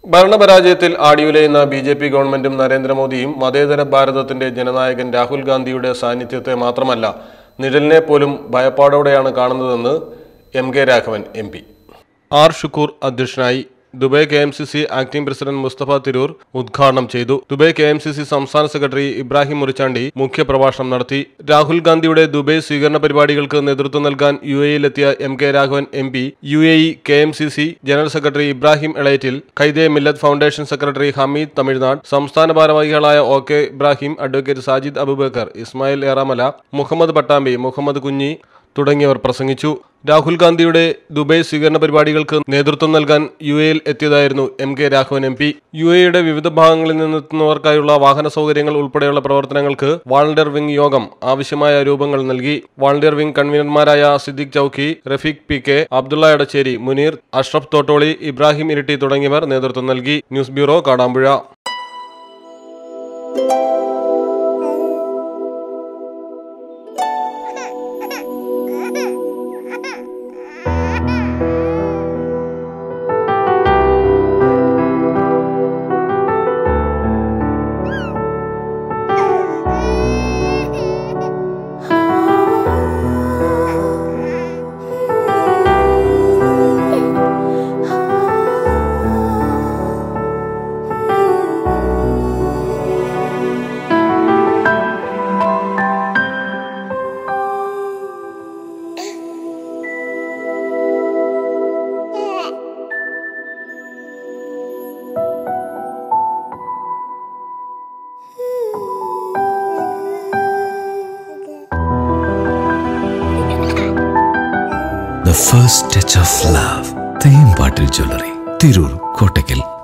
ഭരണപരാജയത്തിൽ ആടിയുലയുന്ന B J P ഗവൺമെന്റും നരേന്ദ്രമോദിയും മതേതര ഭാരതത്തിന്റെ ജനനായകൻ രാഹുൽ ഗാന്ധിയുടെ സാന്നിധ്യത്തെ മാത്രമല്ല നിഴലിനെ പോലും ഭയപ്പാടോടെയാണ് കാണുന്നതെന്ന് M K Raghavan M P R Shukkoor അധ്യക്ഷനായി Dubai K M C C acting president Mustafa Tirur ഉദ്ഘാടനം ചെയ്തു Dubai K M C C സംസ്ഥാന സെക്രട്ടറി ഇബ്രാഹിം മുറിച്ചാണ്ടി മുഖ്യപ്രഭാഷണം നടത്തി രാഹുൽ ഗാന്ധിയുടെ ദുബൈ സ്വീകരണ പരിപാടികൾക്ക് നേതൃത്വം നൽകാൻ യു എയിലെത്തിയ M K Raghavan M P U A E K M C C general secretary Ibrahim Elayattil Quaide Millath foundation secretary Hameed Tamil Nadu സംസ്ഥാന ഭാരവാഹികളായ O K Ibrahim advocate Sajid Abubakar Ismail Eramala Muhammad Pattambi Muhammad Kunhi തുടങ്ങിയവർ പ്രസംഗിച്ചു രാഹുൽ ഗാന്ധിയുടെ ദുബൈ സ്വീകരണ പരിപാടികൾക്ക് നേതൃത്വം നൽകാൻ യു എയിൽ എത്തിയതായിരുന്നു M K Raghavan M P U എയുടെ വിവിധ ഭാഗങ്ങളിൽ നിന്നെത്തുന്നവർക്കായുള്ള വാഹന സൗകര്യങ്ങൾ ഉൾപ്പെടെയുള്ള പ്രവർത്തനങ്ങൾക്ക് വാളണ്ടിയർ വിംഗ് യോഗം ആവശ്യമായ രൂപങ്ങൾ നൽകി വാളണ്ടിയർ വിംഗ് കൺവീനർമാരായ സിദ്ദിഖ് ചൌക്കി റഫീഖ് പി കെ അബ്ദുള്ള എടച്ചേരി മുനീർ അഷ്റഫ് തോട്ടോളി ഇബ്രാഹിം ഇരിട്ടി തുടങ്ങിയവർ നേതൃത്വം നൽകി news bureau Kadampuzha The first touch of love. തേൻ പാട്ടിൽ ജ്വല്ലറി തിരൂർ കോട്ടയ്ക്കൽ